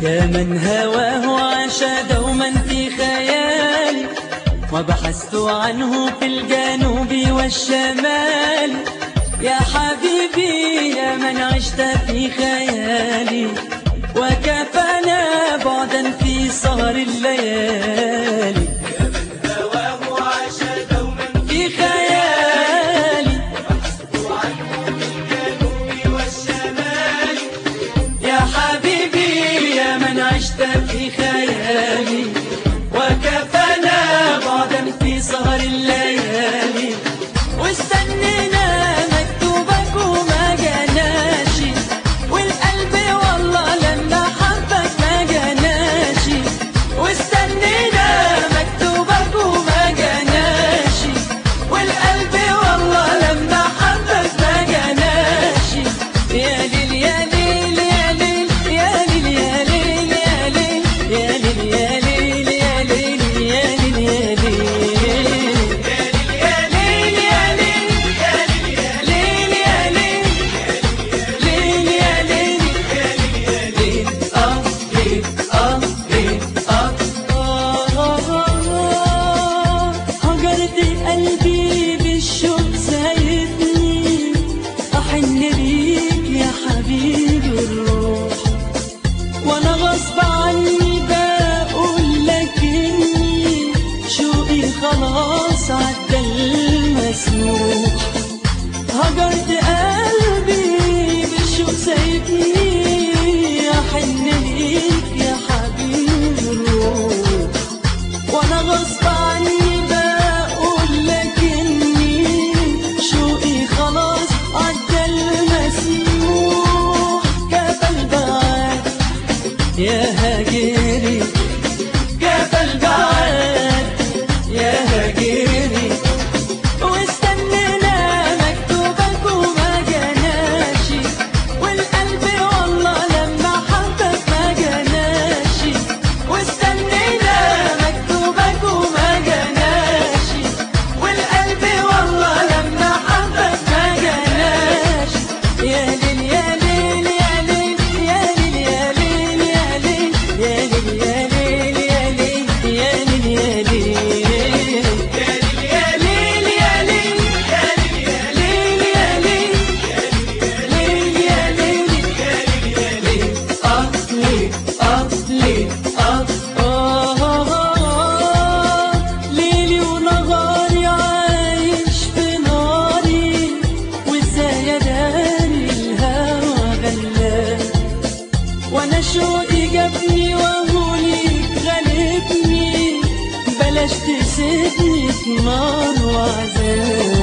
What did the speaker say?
يا من هواه عاش دوما في خيالي وبحثت عنه في الجنوب والشمال يا حبيبي يا من عشت في خيالي وكفانا بعدا في سهر الليالي هواه عاش دوما في خيالي الجنوب والشمال يا حبيبي يا من عشت في خيالي وكفانا بعدا في سهر الليالي واستنينا مكتوبك وما جناش والقلب والله لما حبك ما جناش واستنينا مكتوبك وما جناش والقلب والله لما حبك ما جناش يا ليل يا ليل يا ليل يا ليل يا ليل يا ليل يا ليل يا ليل يا ليل يا ليل يا ليل يا ليل يا ليل يا ليل يا ليل يا ليل يا ليل ليل اه ليل اه ليل اه هجرت قلبي بالشوق سايبني احن ليك يا حبيبي الروح وانا غصب عني بقول لك اني شوقي خلاص عدى المسموح هجرت قلبي بالشوق سايبني احن ليك يا حبيبي الروح وانا غصب عني بقول لك اني شوقي خلاص عدى المسموح كفى بعد يا هاجري كفى بعد يا هاجري واستنينا مكتوبك وما جناش والقلب والله لما حبك ما جناش واستنينا مكتوبك وما جناش والقلب والله لما حبك ما جناش يا ليل يا ليل يا ليل يا ليل يا ليل يا ليل يا ليل يا ليل يا ليل يا ليل يا ليل يا ليل يا ليل يا ليل يا ليل يا ليل آه ليل آه ليل آه آه ليلي ونهاري عايش في ناري وازاي اداري الهوى غلاب وانا شوقي جابني وهو ليك غالبني بلاش تسيبني في نار وعذاب